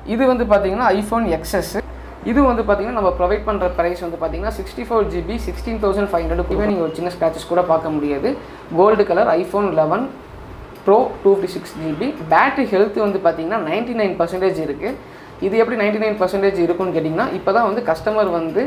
இது வந்து பார்த்தீங்கன்னா ஐஃபோன் எக்ஸஸ் இது வந்து பார்த்தீங்கன்னா நம்ம ப்ரொவைட் பண்ணுற ப்ரைஸ் வந்து பார்த்தீங்கன்னா sixty four GB sixteen thousand five hundred நீங்கள் ஒரு சின்ன ஸ்க்ராச்சஸ் கூட பார்க்க முடியாது gold colour iPhone eleven pro two fifty six GB battery health வந்து பார்த்தீங்கன்னா நைன்ட்டி நைன் பர்சன்டேஜ் இருக்குது இது எப்படி நைன்ட்டி நைன் பர்சன்டேஜ் இருக்குன்னு கேட்டிங்கன்னா இப்போ தான் வந்து கஸ்டமர் வந்து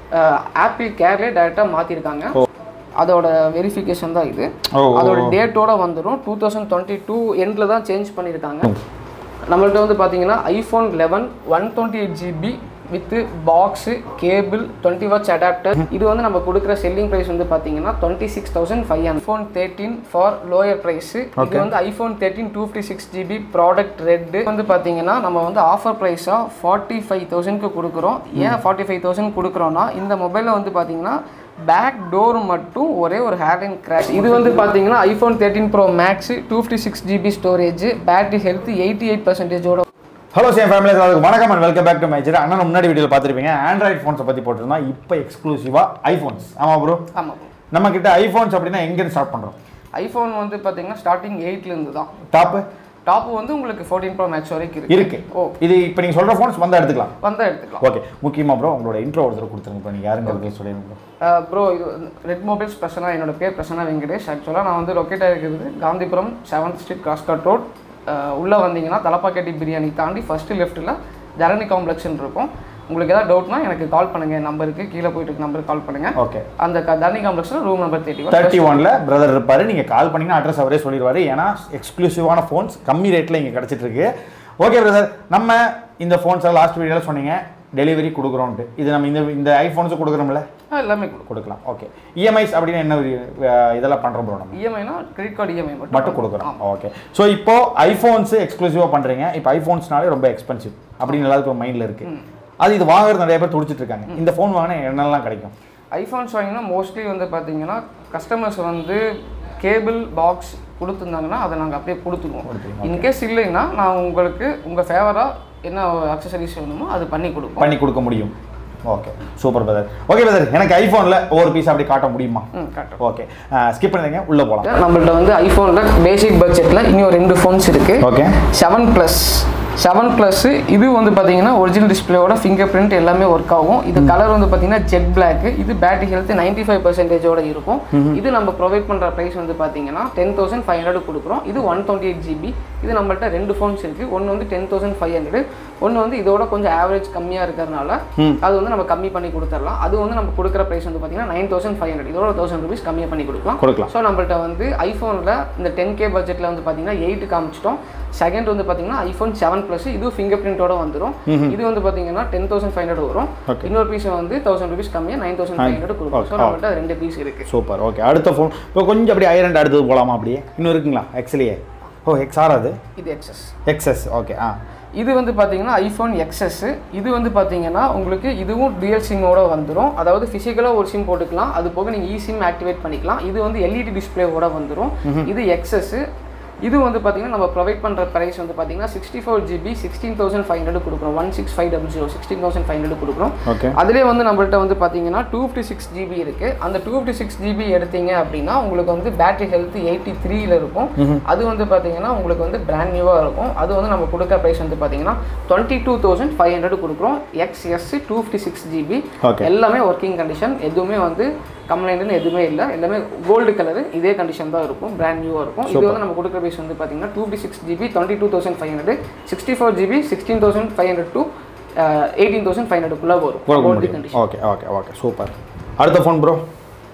ஆப்பிள் கேர்லேயே டேரெக்டாக மாற்றிருக்காங்க அதோட வெரிஃபிகேஷன் தான் இது ஓ, ஓ, அதோட டேட்டோட வந்துடும் டூ தௌசண்ட் டுவெண்ட்டி டூ எண்டில் தான் சேஞ்ச் பண்ணியிருக்காங்க நம்மள்ட்ட வந்து பார்த்தீங்கன்னா iPhone eleven one twenty eight GB with box cable twenty watt adapter இது வந்து நம்ம கொடுக்குற செல்லிங் ப்ரைஸ் வந்து பார்த்தீங்கன்னா twenty six thousand five iPhone thirteen for lower price இது வந்து iPhone thirteen two fifty six GB product red வந்து பார்த்தீங்கன்னா நம்ம வந்து ஆஃபர் ப்ரைஸாக ஃபார்ட்டி ஃபைவ் தௌசண்ட்க்கு கொடுக்குறோம் ஏன் ஃபார்ட்டி ஃபைவ் தௌசண்ட் கொடுக்குறோன்னா இந்த மொபைலில் வந்து பார்த்தீங்கன்னா பேக் டோர் மட்டும் ஒரே ஒரு ஹேர் அண்ட் கிராஷ் இது வந்து பார்த்தீங்கன்னா iPhone thirteen pro max two fifty six GB storage battery health eighty eight பர்சன்டேஜோட ஹலோ சேம் ஃபேமிலி எல்லாருக்கும் வணக்கம் and welcome back to my சேர் அண்ணன் முன்னாடி வீடியோவில் பார்த்துருப்பீங்க ஆண்ட்ராய்ட் ஃபோன்ஸை பற்றி போட்டிருந்தோம் இப்போ எக்ஸ்க்ளூசிவாக ஐஃபோன்ஸ் ஆமாம் ப்ரோ ஆமாம் நம்ம கிட்ட ஐஃபோன்ஸ் அப்படின்னா எங்கேருந்து ஸ்டார்ட் பண்ணுறோம் ஐஃபோன் வந்து பார்த்தீங்கன்னா ஸ்டார்டிங் எயிட்லேருந்து தான் டாப்பு டாப் வந்து உங்களுக்கு ஃபோர்டீன் ப்ரோ மேக்ஸ் வரைக்கும் இருக்கு இருக்கு ஓ இது இப்போ நீங்கள் சொல்கிற ஃபோன்ஸ் வந்தால் எடுத்துக்கலாம் வந்தால் எடுத்துக்கலாம் ஓகே முக்கியமாக ப்ரோ உங்களோட இன்ட்ரோ ஒருத்தர் கொடுத்துருங்க இப்போ நீங்கள் யாருங்கிறது சொல்லிடுங்க ப்ரோ ப்ரோ இது ரெட் மொபைல்ஸ் பிரசனா என்னோட பேர் பிரசன்னா வெங்கடேஷ் ஆக்சுவலாக நான் வந்து லொக்கேட் ஆகிருக்கிறது Gandhipuram seventh street cross cut road உள்ளே வந்தீங்கன்னா தலப்பாக்கட்டி பிரியாணி தாண்டி ஃபஸ்ட்டு லெஃப்ட்டில் ஜரணி காம்ப்ளெக்ஸ்னு இருக்கும் உங்களுக்கு ஏதாவது டவுட்னா எனக்கு கால் பண்ணுங்க என் நம்பருக்கு கீழே போயிட்டு இருக்க நம்பருக்கு கால் பண்ணுங்க ஓகே அந்த க- தரணி காம்ப்ளெக்ஸில் room number thirty one thirty ஒனில் பிரதர் இருப்பார் நீங்கள் கால் பண்ணிங்கன்னா அட்ரஸ் அவரே சொல்லிடுவார் ஏன்னா எக்ஸ்க்ளூசிவான ஃபோன்ஸ் கம்மி ரேட்டில் இங்கே கிடச்சிட்டு இருக்கு ஓகே பிரதர் நம்ம இந்த ஃபோன்ஸை லாஸ்ட் வீடியோவில் சொன்னீங்க டெலிவரி கொடுக்குறோன்ட்டு இது நம்ம இந்த இந்த ஐஃபோன்ஸும் கொடுக்குறோம்ல எல்லாமே கொடுக்கும் கொடுக்கலாம் ஓகே இஎம்ஐஸ் அப்படின்னு என்ன ஒரு, அஹ், இதெல்லாம் பண்ணுறோம் ப்ரோ நம்ம இஎம்ஐனா கிரெடிட் கார்டு இஎம்ஐ மட்டும் மட்டும் கொடுக்குறோம் ஓகே ஸோ இப்போ ஐஃபோன்ஸ் எக்ஸ்க்ளூசிவாக பண்ணுறீங்க இப்போ ஐஃபோன்ஸ்னாலே ரொம்ப எக்ஸ்பென்சிவ் அப்படின்னு எல்லாத்துக்கும் மைண்டில் இருக்கு அது இது வாங்குறது நிறைய பேர் துடிச்சிட்டு இருக்காங்க இந்த ஃபோன் வாங்கினா என்னெல்லாம் கிடைக்கும் ஐஃபோன்ஸ் வாங்கினா மோஸ்ட்லி வந்து பார்த்தீங்கன்னா கஸ்டமர்ஸ் வந்து கேபிள் பாக்ஸ் கொடுத்துருந்தாங்கன்னா அதை நாங்கள் அப்படியே கொடுத்துருவோம் இன்கேஸ் இல்லைன்னா நான் உங்களுக்கு உங்கள் ஃபேவராக என்ன அக்சசரிஸ் வேணுமோ அது பண்ணி கொடுப்போம் பண்ணி கொடுக்க முடியும் okay super brother okay brother எனக்கு ஐஃபோனில் ஒவ்வொரு பீஸ் அப்படி காட்ட முடியுமா ம் கரெக்டாக ஓகே ஸ்கிப் பண்ணிடுங்க உள்ளே போகலாம் நம்மள்ட்ட வந்து ஐஃபோனில் பேசிக் பட்ஜெட்டில் இன்னும் ரெண்டு ஃபோன்ஸ் இருக்குது okay seven plus seven plus இது வந்து பார்த்தீங்கன்னா ஒரிஜினல் டிஸ்பிளேவோட ஃபிங்கர் பிரிண்ட் எல்லாமே ஒர்க் ஆகும் இது கலர் வந்து பார்த்தீங்கன்னா ஜெட் பிளாக் இது பேட்டரி ஹெல்த் நைன்டி ஃபைவ் பர்சன்டேஜோட இருக்கும் இது நம்ம ப்ரொவைட் பண்ணுற ப்ரைஸ் வந்து பார்த்தீங்கன்னா டென் தௌசண்ட் ஃபைவ் ஹண்ட்ரட் கொடுக்குறோம் இது ஒன் டுவெண்ட்டி எயிட் ஜிபி இது நம்மள்ட்ட ரெண்டு ஃபோன்ஸ் இருக்குது ஒன்று வந்து டென் தௌசண்ட் ஃபைவ் ஹண்ட்ரட் ஒன்று வந்து இதோட கொஞ்சம் ஆவரேஜ் கம்மியாக இருக்கிறதுனால அது வந்து நம்ம கம்மி பண்ணி கொடுத்துடலாம் அது வந்து நம்ம கொடுக்குற ப்ரைஸ் வந்து பார்த்தீங்கன்னா நைன் தௌசண்ட் ஃபைவ் ஹண்ட்ரட் இதோட தௌசண்ட் ருபீஸ் கம்மியாக பண்ணி கொடுக்கலாம் கொடுக்கலாம் ஸோ நம்மள்ட்ட வந்து ஐஃபோனில் இந்த டென் கே பட்ஜெட்டில் வந்து பார்த்தீங்கன்னா எயிட் காமிச்சிட்டோம் செகண்ட் வந்து பார்த்தீங்கன்னா ஐஃபோன் செவன் ப்ளஸ் இது ஃபிங்கர் பிரிண்டோட வந்துடும் இது வந்து பார்த்தீங்கன்னா டென் தௌசண்ட் ஃபைவ் ஹண்ட்ரட் வரும் Okay. இன்னொரு பீஸ் வந்து தௌசண்ட் ருபீஸ் கம்மியாக நைன் தௌசண்ட் ஃபைவ் ஹண்ட்ரட் கொடுக்கும் ஸோ நம்மள்ட்ட ரெண்டு பீஸ் இருக்கு சூப்பர் ஓகே அடுத்த ஃபோன் இப்போ கொஞ்சம் அப்படியே ஐரண்ட் அடுத்தது போகலாமா அப்படியே இன்னும் இருக்குங்களா எக்ஸ்லேயே ஓ எக்ஸ்ஆர் அது இது எக்ஸஸ் எக்ஸ்எஸ் ஓகே ஆ இது வந்து பார்த்தீங்கன்னா ஐஃபோன் எக்ஸஸ் இது வந்து பார்த்தீங்கன்னா உங்களுக்கு இதுவும் டுயல் சிம்மோட வந்துடும் அதாவது ஃபிசிக்கலாக ஒரு சிம் போட்டுக்கலாம் அது போக நீங்கள் இ சிம் ஆக்டிவேட் பண்ணிக்கலாம் இது வந்து எல்இடி டிஸ்பிளேவோட வந்துடும் இது எக்ஸஸ் இது வந்து பார்த்தீங்கன்னா நம்ம ப்ரொவைட் பண்ணுற ப்ரைஸ் வந்து பார்த்தீங்கன்னா sixty four GB sixteen thousand five hundred கொடுக்குறோம் one six five double zero sixteen thousand five hundred கொடுக்குறோம் ஓகே அதிலே வந்து நம்மள்ட்ட வந்து பார்த்தீங்கன்னா டூ ஃபிஃப்டி சிக்ஸ் ஜிபி இருக்குது அந்த டூ ஃபிஃப்டி சிக்ஸ் ஜிபி எடுத்தீங்க அப்படின்னா உங்களுக்கு வந்து பேட்டரி ஹெல்த் எயிட்டி த்ரீல இருக்கும் அது வந்து பார்த்தீங்கன்னா உங்களுக்கு வந்து பிராண்ட் நியூவாக இருக்கும் அது வந்து நம்ம கொடுக்குற ப்ரைஸ் வந்து பார்த்தீங்கன்னா twenty two thousand five hundred கொடுக்குறோம் X S two fifty six GB Okay. எல்லாமே ஒர்க்கிங் கண்டிஷன் எதுவுமே வந்து கம்ப்ளைண்ட்னு எதுவுமே இல்லை எல்லாமே கோல்டு கலர் இதே கண்டிஷன் தான் இருக்கும் பிராண்ட் நியூவாக இருக்கும் இது வந்து நம்ம கொடுக்குற ப்ரைஸ் வந்து பார்த்தீங்கன்னா two fifty six GB twenty two thousand five hundred sixty four GB sixteen thousand five hundred to eighteen thousand five ஹண்ட்ரட்குள்ளே வரும் கொடுக்க கோல்டு முடியும் condition okay okay okay super அடுத்த ஃபோன் ப்ரோ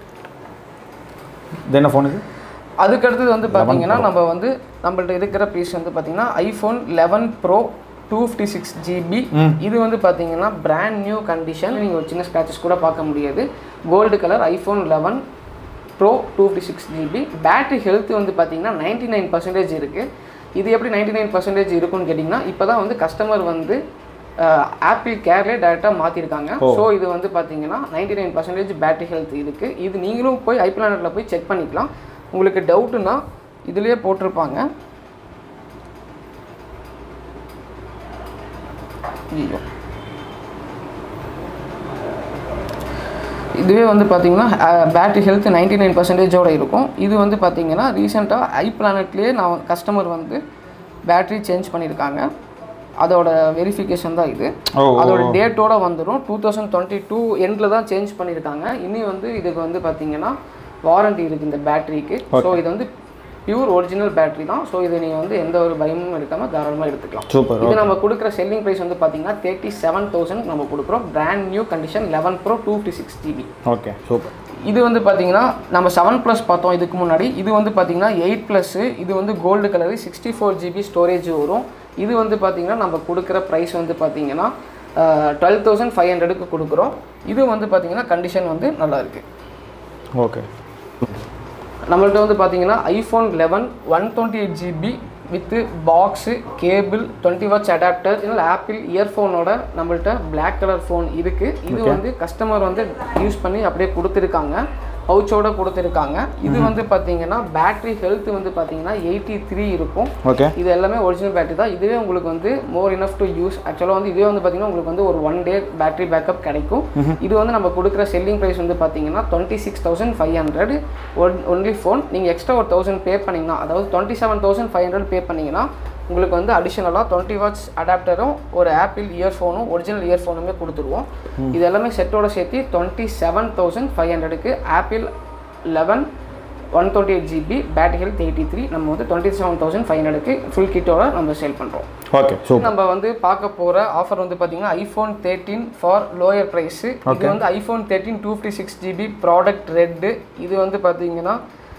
இது என்ன ஃபோன் இது அதுக்கடுத்தது வந்து பார்த்தீங்கன்னா நம்ம வந்து நம்மள்ட்ட இருக்கிற பீஸ் வந்து பார்த்தீங்கன்னா iPhone eleven pro two fifty six GB இது வந்து பார்த்தீங்கன்னா பிராண்ட் நியூ கண்டிஷன் நீங்கள் ஒரு சின்ன ஸ்க்ராச்சஸ் கூட பார்க்க முடியாது gold colour iPhone eleven pro two fifty six GB battery health வந்து பார்த்தீங்கன்னா நைன்டி நைன் பர்சன்டேஜ் இருக்குது இது எப்படி நைன்டி நைன் பர்சன்டேஜ் இருக்குன்னு கேட்டிங்கன்னா இப்போ தான் வந்து கஸ்டமர் வந்து ஆப்பிள் கேர்லேயே டேரெக்டாக மாற்றிருக்காங்க ஸோ இது வந்து பார்த்தீங்கன்னா ninety nine percentage battery health இருக்குது இது நீங்களும் போய் ஐபிளானட்டில் போய் செக் பண்ணிக்கலாம் உங்களுக்கு டவுட்டுன்னா இதுலேயே போட்டிருப்பாங்க ஐயோ. இதுவே வந்து பார்த்தீங்கன்னா பேட்டரி ஹெல்த் நைன்டி நைன் பர்சன்டேஜோட இருக்கும் இது வந்து பார்த்தீங்கன்னா ரீசெண்டாக ஐ பிளானட்லேயே நான் கஸ்டமர் வந்து பேட்டரி சேஞ்ச் பண்ணியிருக்காங்க அதோட வெரிஃபிகேஷன் தான் இது ஓ ஓ. அதோட டேட்டோட வந்துடும் டூ தௌசண்ட் டுவெண்ட்டி டூ எண்டில் தான் சேஞ்ச் பண்ணியிருக்காங்க இனி வந்து இதுக்கு வந்து பார்த்தீங்கன்னா வாரண்டி இருக்குது இந்த பேட்டரிக்கு ஸோ இது வந்து பியூர் ஒரிஜினல் பேட்டரி தான் ஸோ இது நீங்கள் வந்து எந்த ஒரு பயமும் எடுக்காமல் தாராளமாக எடுத்துக்கலாம் சூப்பர் இது நம்ம கொடுக்குற செல்லிங் ப்ரைஸ் வந்து பார்த்தீங்கன்னா தேர்ட்டி செவன் தௌசண்ட் நம்ம கொடுக்குறோம் brand new condition eleven pro two fifty six GB okay super இது வந்து பார்த்தீங்கன்னா நம்ம செவன் ப்ளஸ் பார்த்தோம் இதுக்கு முன்னாடி இது வந்து பார்த்தீங்கன்னா எயிட் ப்ளஸ்ஸு இது வந்து gold colour sixty four GB storage வரும் இது வந்து பார்த்தீங்கன்னா நம்ம கொடுக்குற ப்ரைஸ் வந்து பார்த்தீங்கன்னா டுவெல் தௌசண்ட் ஃபைவ் ஹண்ட்ரடுக்கு கொடுக்குறோம் இது வந்து பார்த்தீங்கன்னா கண்டிஷன் வந்து நல்லா இருக்குது ஓகே நம்மள்ட்ட வந்து பார்த்தீங்கன்னா iPhone eleven one twenty eight GB with box cable twenty watt adapter இல்லை ஆப்பிள் இயர்ஃபோனோட நம்மள்ட்ட பிளாக் கலர் ஃபோன் இருக்குது இது வந்து கஸ்டமர் வந்து யூஸ் பண்ணி அப்படியே கொடுத்துருக்காங்க பவுச்சோட கொடுத்துருக்காங்க இது வந்து பார்த்தீங்கன்னா பேட்டரி ஹெல்த் வந்து பார்த்தீங்கன்னா எயிட்டி த்ரீ இருக்கும் ஓகே இது எல்லாமே ஒரிஜினல் பேட்டரி தான் இதுவே உங்களுக்கு வந்து மோர் இனஃப் டு யூஸ் ஆக்சுவலாக வந்து இதுவே வந்து பார்த்தீங்கன்னா உங்களுக்கு வந்து ஒரு ஒன் டே பேட்டரி பேக்கப் கிடைக்கும் இது வந்து நம்ம கொடுக்குற செல்லிங் ப்ரைஸ் வந்து பார்த்தீங்கன்னா twenty six thousand five hundred only phone நீங்கள் எக்ஸ்ட்ரா ஒரு தௌசண்ட் பே பண்ணிங்கன்னா அதாவது twenty seven thousand five hundred pay பண்ணிங்கன்னா உங்களுக்கு வந்து அடிஷ்னலாக டுவெண்ட்டி வாட்ஸ் அடாப்டரும் ஒரு ஆப்பிள் இயர்ஃபோனும் ஒரிஜினல் இயர்ஃபோனுமே கொடுத்துருவோம் இது எல்லாமே செட்டோட சேர்த்து டுவெண்ட்டி செவன் தௌசண்ட் ஃபைவ் ஹண்ட்ரடுக்கு Apple eleven one twenty eight GB battery health eighty three நம்ம வந்து டுவெண்ட்டி செவன் தௌசண்ட் ஃபைவ் ஹண்ட்ரடுக்கு ஃபுல் கிட்டோட நம்ம சேல் பண்ணுறோம் ஓகே சூப்பர் நம்ம வந்து பார்க்க போகிற ஆஃபர் வந்து பார்த்தீங்கன்னா iPhone thirteen for lower price இது வந்து iPhone thirteen two fifty six GB product red இது வந்து பார்த்தீங்கன்னா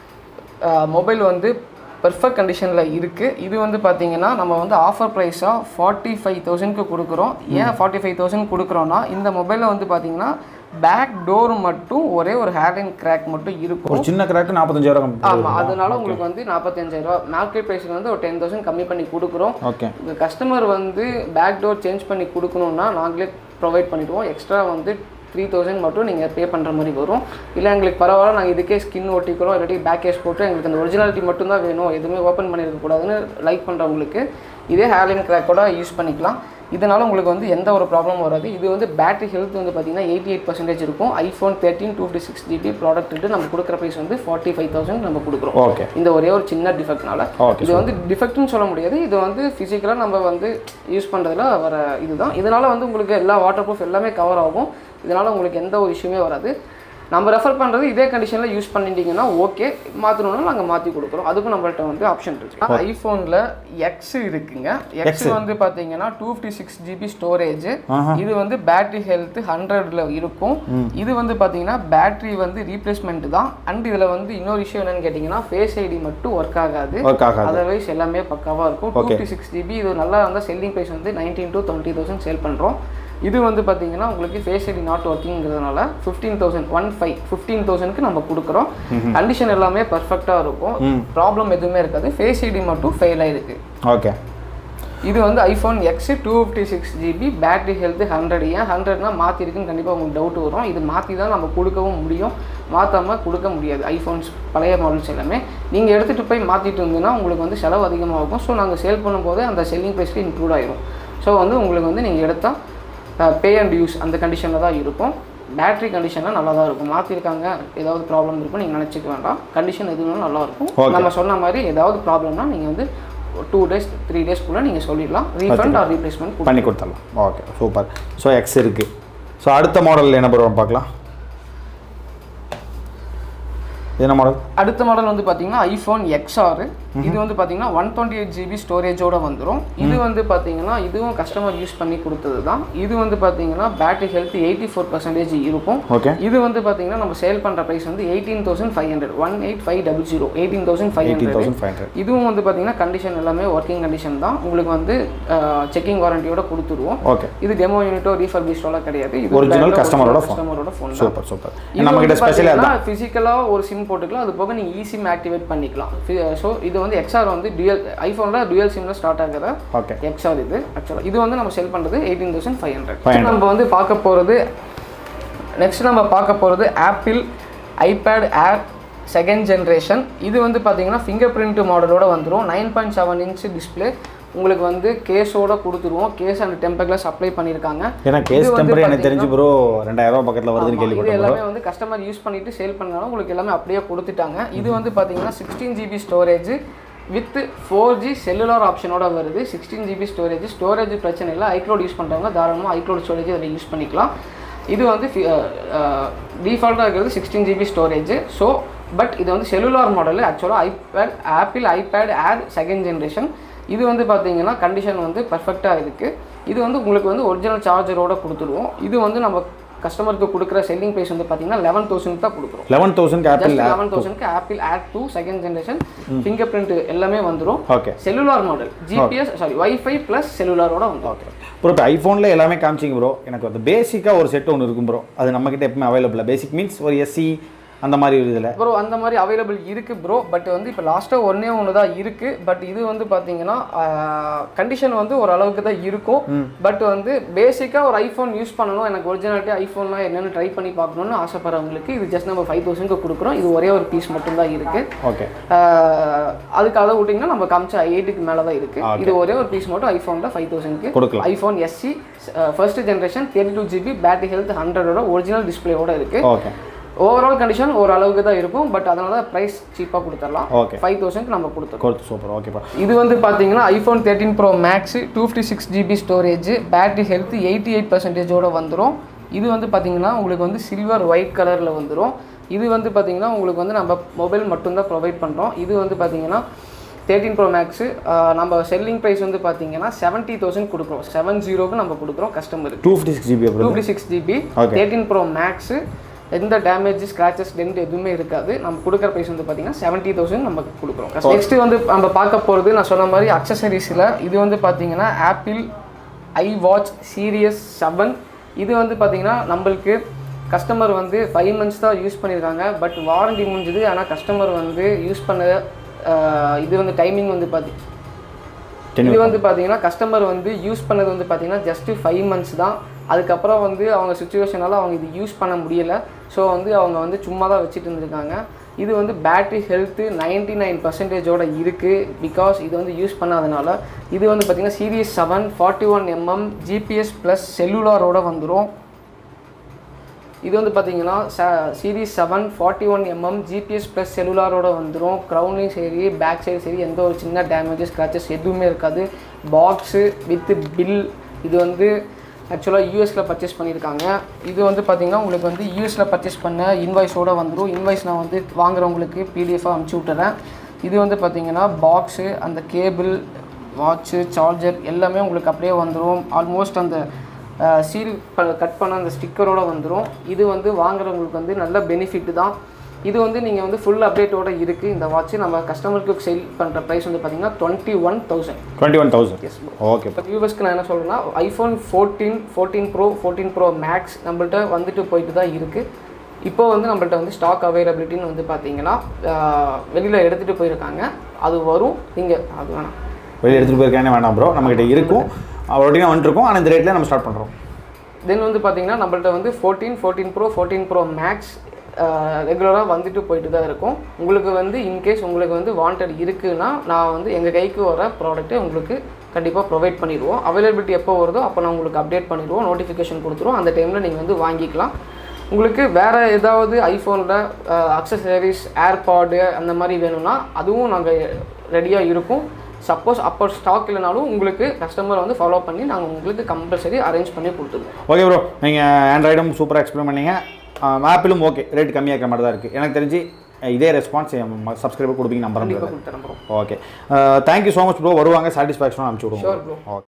மொபைல் வந்து பெர்ஃபெக்ட் கண்டிஷனில் இருக்குது இது வந்து பார்த்தீங்கன்னா நம்ம வந்து ஆஃபர் ப்ரைஸாக ஃபார்ட்டி ஃபைவ் தௌசண்ட்க்கு கொடுக்குறோம் ஏன் ஃபார்ட்டி ஃபைவ் தௌசண்ட் கொடுக்குறோன்னா இந்த மொபைலில் வந்து பார்த்தீங்கன்னா பேக் டோர் மட்டும் ஒரே ஒரு ஹேர் அண்ட் கிராக் மட்டும் இருக்கும் ஒரு சின்ன கிராக்கு நாற்பத்தஞ்சாயிரம் கம்மி ஆமாம் அதனால உங்களுக்கு வந்து நாற்பத்தஞ்சாயிரம் ரூபா மார்க்கெட் ப்ரைஸில் வந்து ஒரு டென் தௌசண்ட் கம்மி பண்ணி கொடுக்குறோம் ஓகே இந்த கஸ்டமர் வந்து பேக் டோர் சேஞ்ச் பண்ணி கொடுக்கணுன்னா நாங்களே ப்ரொவைட் பண்ணிடுவோம் எக்ஸ்ட்ரா வந்து த்ரீ தௌசண்ட் மட்டும் நீங்கள் பே பண்ணுற மாதிரி வரும் இல்லை எங்களுக்கு பரவாயில்ல நாங்கள் இதுக்கே ஸ்கின் ஒட்டிக்கிறோம் இல்லாட்டி பேக் கேஸ் போட்டு எங்களுக்கு அந்த ஒரிஜினாலிட்டி மட்டும் தான் வேணும் எதுவுமே ஓப்பன் பண்ணியிருக்க கூடாதுன்னு லைக் பண்ணுறவங்களுக்கு இதே ஹேர்லைன் கிராக்கோட யூஸ் பண்ணிக்கலாம் இதனால் உங்களுக்கு வந்து எந்த ஒரு ப்ராப்ளமும் வராது இது வந்து பேட்டரி ஹெல்த் வந்து பார்த்தீங்கன்னா எயிட்டி எயிட் பர்சன்டேஜ் இருக்கும் iPhone thirteen two fifty six GB product நம்ம கொடுக்குற ப்ரைஸ் வந்து ஃபார்ட்டி ஃபைவ் தௌசண்ட் நம்ம கொடுக்குறோம் ஓகே இந்த ஒரே ஒரு சின்ன டிஃபெக்ட்னால Okay, இது வந்து டிஃபெக்ட்னு சொல்ல முடியாது இது வந்து ஃபிசிக்கலாக நம்ம வந்து யூஸ் பண்ணுறதுல வர இதுதான் இதனால் வந்து உங்களுக்கு எல்லா வாட்டர் ப்ரூஃப் எல்லாமே கவர் ஆகும் இதனால் உங்களுக்கு எந்த ஒரு இஷ்யூமே வராது நம்ம ரெஃபர் பண்ணுறது இதே கண்டிஷனில் யூஸ் பண்ணிட்டீங்கன்னா ஓகே மாற்றணும்னா நாங்கள் மாற்றி கொடுக்குறோம் அதுக்கும் நம்மள்ட்ட வந்து ஆப்ஷன் இருக்கு ஐஃபோனில் எக்ஸ் இருக்குங்க எக்ஸ் வந்து பார்த்தீங்கன்னா two fifty six GB storage இது வந்து பேட்டரி ஹெல்த் ஹண்ட்ரட்ல இருக்கும் இது வந்து பார்த்தீங்கன்னா பேட்டரி வந்து ரீப்ளேஸ்மெண்ட் தான் அண்ட் இதில் வந்து இன்னொரு விஷயம் என்னன்னு கேட்டிங்கன்னா ஃபேஸ் ஐடி மட்டும் ஒர்க் ஆகாது ஒர்க் ஆகாது அதர்வைஸ் எல்லாமே பக்காவாக இருக்கும் டூ ஃபிஃப்டி சிக்ஸ் ஜிபி இது நல்லா இருந்தால் செல்லிங் ப்ரைஸ் வந்து nineteen to twenty thousand sale பண்ணுறோம் இது வந்து பார்த்தீங்கன்னா உங்களுக்கு ஃபேஸ் ஐடி நாட் ஒர்க்கிங்கிறதுனால fifteen thousand one five fifteen தௌசண்ட்க்கு நம்ம கொடுக்குறோம் கண்டிஷன் எல்லாமே பர்ஃபெக்டாக இருக்கும் ப்ராப்ளம் எதுவுமே இருக்காது ஃபேஸ் ஐடி மட்டும் ஃபெயில் ஆயிருக்கு ஓகே இது வந்து iPhone X two fifty six GB battery health hundred ஏன் ஹண்ட்ரட்னா மாற்றிருக்குன்னு கண்டிப்பாக உங்களுக்கு டவுட் வரும் இது மாற்றி தான் நம்ம கொடுக்கவும் முடியும் மாற்றாமல் கொடுக்க முடியாது ஐஃபோன்ஸ் பழைய மாடல்ஸ் எல்லாமே நீங்கள் எடுத்துகிட்டு போய் மாற்றிட்டு இருந்தீங்கன்னா உங்களுக்கு வந்து செலவு அதிகமாகும் ஸோ நாங்கள் சேல் பண்ணும்போது அந்த செல்லிங் ப்ரைஸ்க்கு இன்க்ளூட் ஆயிரும் ஸோ வந்து உங்களுக்கு வந்து நீங்கள் எடுத்தால் பே அண்ட் யூஸ் அந்த கண்டிஷனில் தான் இருக்கும் பேட்டரி கண்டிஷனில் நல்லா தான் இருக்கும் மாற்றிருக்காங்க ஏதாவது ப்ராப்ளம் இருக்கும் நீங்கள் நினச்சிக்க வேண்டாம் கண்டிஷன் எதுவும் நல்லா இருக்கும் Okay. நம்ம சொன்ன மாதிரி ஏதாவது ப்ராப்ளம்னா நீங்கள் வந்து டூ டேஸ் த்ரீ டேஸ்க்குள்ளே நீங்கள் சொல்லிடலாம் ரீஃபண்ட் ஆர் ரீப்ளேஸ்மெண்ட் பண்ணி கொடுத்துடலாம் ஓகே சூப்பர் ஸோ எக்ஸ் இருக்குது ஸோ அடுத்த மாடல் என்ன பண்ணுவோம் பார்க்கலாம் இது என்ன மாடல் அடுத்த மாடல் வந்து பார்த்தீங்கன்னா ஐஃபோன் எக்ஸ்ஆர் இது வந்து பார்த்தீங்கன்னா ஒன் டுவெண்ட்டி எயிட் ஜிபி ஸ்டோரேஜோட வந்துடும் இது வந்து பார்த்தீங்கன்னா இதுவும் கஸ்டமர் யூஸ் பண்ணி கொடுத்தது தான் இது வந்து பார்த்தீங்கன்னா battery health eighty four percentage இருக்கும் ஓகே இது வந்து பார்த்தீங்கன்னா நம்ம சேல் பண்ணுற ப்ரைஸ் வந்து eighteen thousand five hundred one eight five double zero eighteen thousand five eighteen hundred thousand five hundred இதுவும் வந்து பார்த்தீங்கன்னா கண்டிஷன் எல்லாமே ஒர்க்கிங் கண்டிஷன் தான் உங்களுக்கு வந்து செக்கிங் வாரண்டியோட கொடுத்துருவோம் ஓகே இது டெமோ யூனிட்டோ ரீஃபர்பிஷ்டோலாம் கிடையாது இது Original customer ஓட phone. கஸ்டமரோட ஃபோன் தான் சூப்பர் சூப்பர் நம்ம கிட்ட ஸ்பெஷல் அதான் ஃபிசிக்கலாக ஒரு சிம் போட்டுக்கலாம் அது போக நீங்கள் ஈஸிம் ஆக்டிவேட் பண்ணிக்கலாம் ஸோ இது வந்து எக்ஸ்ஆர் வந்து டுயல் ஐஃபோனில் டுயல் சிம்ல ஸ்டார்ட் ஆகுற ஓகே எக்ஸ்ஆர் இது ஆக்சுவலாக இது வந்து நம்ம செல் பண்ணுறது எயிட்டீன் தௌசண்ட் ஃபைவ் ஹண்ட்ரட் 500. நம்ம வந்து பார்க்க போகிறது நெக்ஸ்ட் நம்ம பார்க்க போகிறது Apple iPad Air second generation இது வந்து பார்த்தீங்கன்னா ஃபிங்கர் பிரிண்ட் மாடலோட வந்துடும் nine point seven inch display உங்களுக்கு வந்து கேஸோட கொடுத்துருவோம் case and temper glass apply பண்ணியிருக்காங்க ஏன்னா கேஸ் இது வந்து டெம்பர் எனக்கு பாத்தீங்கன்னா- தெரிஞ்சு ப்ரோ ரெண்டாயிரம் ரூபாய் பக்கத்தில் வருதுன்னு ஆமா, இது கேள்விப்பட்டேன் bro. எல்லாமே வந்து கஸ்டமர் யூஸ் பண்ணிட்டு சேல் பண்ணாலும் உங்களுக்கு எல்லாமே அப்படியே கொடுத்துட்டாங்க இது வந்து பார்த்தீங்கன்னா sixteen GB storage with four G cellular ஆப்ஷனோட வருது சிக்ஸ்டீன் ஜிபி ஸ்டோரேஜ் ஸ்டோரேஜ் பிரச்சனை இல்லை ஐக்ளோட் யூஸ் பண்ணுறவங்க தாராளமாக ஐக்ளோட் ஸ்டோரேஜ் அதில் யூஸ் பண்ணிக்கலாம் இது வந்து டிஃபால்ட்டாக இருக்கிறது sixteen GB storage so but இது வந்து செல்லுலார் மாடல் ஆக்சுவலாக iPad Apple iPad Air second generation இது வந்து பார்த்தீங்கன்னா கண்டிஷன் வந்து பர்ஃபெக்டாக இருக்குது இது வந்து உங்களுக்கு வந்து ஒரிஜினல் சார்ஜரோட கொடுத்துருவோம் இது வந்து நம்ம கஸ்டமருக்கு கொடுக்குற செல்லிங் ப்ரைஸ் வந்து பார்த்தீங்கன்னா லெவன் தௌசண்ட் தான் கொடுக்குறோம் eleven thousand Apple just eleven தௌசண்ட்க்கு Apple Air two second generation finger print எல்லாமே வந்துடும் okay cellular model GPS sorry wifi plus செல்லுலாரோட வந்துடும் ஓகே ப்ரோ இப்போ ஐஃபோனில் எல்லாமே காமிச்சிங்க ப்ரோ எனக்கு வந்து பேசிக்காக ஒரு செட் ஒன்று இருக்கும் ப்ரோ அது நம்மக்கிட்ட எப்பவுமே அவைலபிள் பேசிக் மீன்ஸ் ஒரு எஸ்சி அந்த மாதிரி ஒரு இதில் ப்ரோ அந்த மாதிரி அவைலபிள் இருக்கு ப்ரோ பட் வந்து இப்போ லாஸ்ட்டாக ஒன்றே ஒன்று தான் இருக்கு பட் இது வந்து பார்த்தீங்கன்னா கண்டிஷன் வந்து ஒரு அளவுக்கு தான் இருக்கும் பட் வந்து பேசிக்காக ஒரு ஐஃபோன் யூஸ் பண்ணணும் எனக்கு ஒரிஜினாலிட்டி ஐஃபோன்லாம் என்னென்னு ட்ரை பண்ணி பார்க்கணும்னு ஆசைப்படுறவங்களுக்கு இது ஜஸ்ட் நம்ம ஃபைவ் தௌசண்ட்க்கு கொடுக்குறோம் இது ஒரே ஒரு பீஸ் மட்டும் தான் இருக்கு ஓகே ஆஹ் அதுக்கு அதை விட்டிங்கன்னா நம்ம காமிச்ச எயிட்டுக்கு மேலே தான் இருக்கு இது ஒரே ஒரு பீஸ் மட்டும் ஐஃபோனில் ஃபைவ் தௌசண்ட்க்கு கொடுக்கலாம் iPhone SE first generation thirty two GB battery health ஹண்ட்ரடோட ஒரிஜினல் டிஸ்பிளேவோட இருக்கு ஓகே ஓவரால் கண்டிஷன் ஓரளவுக்கு தான் இருக்கும் பட் அதனால தான் ப்ரைஸ் சீப்பாக கொடுத்துடலாம் Okay. ஃபைவ் தௌசண்ட்க்கு நம்ம கொடுத்துருக்கோம் கொடுத்து சூப்பர் ஓகேப்பா இது வந்து பார்த்தீங்கன்னா iPhone thirteen pro max two fifty six GB storage battery health eighty eight பர்சன்டேஜோட வந்துடும் இது வந்து பார்த்தீங்கன்னா உங்களுக்கு வந்து சில்வர் ஒயிட் கலரில் வந்துடும் இது வந்து பார்த்தீங்கன்னா உங்களுக்கு வந்து நம்ம மொபைல் மட்டும்தான் ப்ரொவைட் பண்ணுறோம் இது வந்து பார்த்தீங்கன்னா தேர்ட்டின் ப்ரோ மேக்ஸு நம்ம செல்லிங் ப்ரைஸ் வந்து பார்த்தீங்கன்னா செவன்ட்டி தௌசண்ட் கொடுக்குறோம் செவன் ஜீரோக்கு நம்ம கொடுக்குறோம் கஸ்டமருக்கு two fifty six GB two pro fifty six GB Okay. Thirteen pro max எந்த டேமேஜ் ஸ்க்ராச்சஸ் டென்ட் எதுவுமே இருக்காது நம்ம கொடுக்குற ப்ரைஸ் வந்து பார்த்தீங்கன்னா செவன்ட்டி தௌசண்ட் நம்ம கொடுக்குறோம் நெக்ஸ்ட் வந்து நம்ம பார்க்க போகிறது நான் சொன்ன மாதிரி அக்சசரிஸில் இது வந்து பார்த்தீங்கன்னா Apple iWatch series seven இது வந்து பார்த்தீங்கன்னா நம்மளுக்கு கஸ்டமர் வந்து ஃபைவ் மந்த்ஸ் தான் யூஸ் பண்ணியிருக்காங்க பட் வாரண்டி முடிஞ்சுது ஆனால் கஸ்டமர் வந்து யூஸ் பண்ண ஆஹ், இது வந்து டைமிங் வந்து பார்த்தி Ten இது வந்து பார்த்தீங்கன்னா கஸ்டமர் வந்து யூஸ் பண்ணது வந்து பார்த்தீங்கன்னா ஜஸ்ட் ஃபைவ் மந்த்ஸ் தான் அதுக்கப்புறம் வந்து அவங்க சுச்சுவேஷனால அவங்க இது யூஸ் பண்ண முடியல ஸோ வந்து அவங்க வந்து சும்மா தான் வச்சுட்டு இருந்திருக்காங்க இது வந்து பேட்டரி ஹெல்த்து நைன்டி நைன் பர்சன்டேஜோட இருக்குது பிகாஸ் இது வந்து யூஸ் பண்ணாதனால இது வந்து பார்த்தீங்கன்னா series seven forty one mm GPS plus செல்லுலாரோட வந்துடும் இது வந்து பார்த்தீங்கன்னா series seven forty one mm GPS plus செல்லுலாரோட வந்துடும் க்ரௌண்ட்லேயும் சரி பேக் சைடு சரி எந்த ஒரு சின்ன டேமேஜஸ் ஸ்க்ராச்சஸ் எதுவுமே இருக்காது பாக்ஸு வித் பில் இது வந்து ஆக்சுவலாக யூஎஸில் பர்ச்சேஸ் பண்ணியிருக்காங்க இது வந்து பார்த்தீங்கன்னா உங்களுக்கு வந்து யூஎஸில் பர்ச்சேஸ் பண்ண இன்வாய்ஸோட வந்துடும் இன்வாய்ஸ் நான் வந்து வாங்குறவங்களுக்கு பிடிஎஃபாக அனுப்பிச்சி விட்டுறேன் இது வந்து பார்த்தீங்கன்னா பாக்ஸு அந்த கேபிள் வாட்ச்சு சார்ஜர் எல்லாமே உங்களுக்கு அப்படியே வந்துடும் ஆல்மோஸ்ட் அந்த சீல் ப கட் பண்ண அந்த ஸ்டிக்கரோட வந்துடும் இது வந்து வாங்குறவங்களுக்கு வந்து நல்ல பெனிஃபிட் தான் இது வந்து நீங்கள் வந்து ஃபுல் அப்டேட்டோட இருக்குது இந்த வாட்ச் நம்ம கஸ்டமருக்கு சேல் பண்ணுற ப்ரைஸ் வந்து பார்த்தீங்கன்னா twenty one thousand twenty one thousand yes okay இப்போ வியூவர்ஸ்க்கு நான் என்ன சொல்கிறேன்னா iPhone fourteen fourteen pro fourteen pro max நம்மள்ட்ட வந்துட்டு போயிட்டு தான் இருக்குது இப்போ வந்து நம்மள்ட்ட வந்து ஸ்டாக் அவைலபிலிட்டின்னு வந்து பார்த்தீங்கன்னா வெளியில் எடுத்துகிட்டு போயிருக்காங்க அது வரும் நீங்கள் அது வேணாம் வெளியே எடுத்துகிட்டு போயிருக்கானே வேண்டாம் ப்ரோ நம்மகிட்ட இருக்கும் ரொட்டீனாக வந்துருக்கும் ஆனால் இந்த ரேட்டில் நம்ம ஸ்டார்ட் பண்ணுறோம் தென் வந்து பார்த்தீங்கன்னா நம்மள்ட்ட வந்து fourteen fourteen pro fourteen pro max ரெகுலராக வந்துட்டு போயிட்டு தான் இருக்கும் உங்களுக்கு வந்து இன்கேஸ் உங்களுக்கு வந்து வாண்டட் இருக்குன்னா நான் வந்து எங்கள் கைக்கு வர ப்ராடக்ட்டை உங்களுக்கு கண்டிப்பாக ப்ரொவைட் பண்ணிடுவோம் அவைலபிலிட்டி எப்போ வருதோ அப்போ நான் உங்களுக்கு அப்டேட் பண்ணிடுவோம் நோட்டிஃபிகேஷன் கொடுத்துருவோம் அந்த டைமில் நீங்கள் வந்து வாங்கிக்கலாம் உங்களுக்கு வேறு ஏதாவது ஐஃபோனில் அக்சசரிஸ் ஏர்பாடு அந்த மாதிரி வேணும்னா அதுவும் நாங்கள் ரெடியாக இருக்கும் சப்போஸ் அப்போ ஸ்டாக் இல்லைனாலும் உங்களுக்கு கஸ்டமர் வந்து ஃபாலோ பண்ணி நாங்கள் உங்களுக்கு கம்பல்சரி அரேஞ்ச் பண்ணி கொடுத்துருவோம் ஓகே ப்ரோ நீங்கள் ஆண்ட்ராய்டும் சூப்பராக எக்ஸ்பிளைன் பண்ணீங்க ஆப்பிளும் ஓகே ரேட் கம்மியாக இருக்கிற மாதிரி தான் இருக்குது எனக்கு தெரிஞ்சு அஹ், இதே ரெஸ்பான்ஸ் சப்ஸ்கிரைபர் கொடுப்பீங்க நம்பர் கண்டிப்பாக கொடுத்துறேன் bro okay thank you so much bro வருவாங்க சாட்டிஸ்ஃபேக்ஷனாக அனுப்பிச்சி Sure, bro. விடுவோம் ஓகே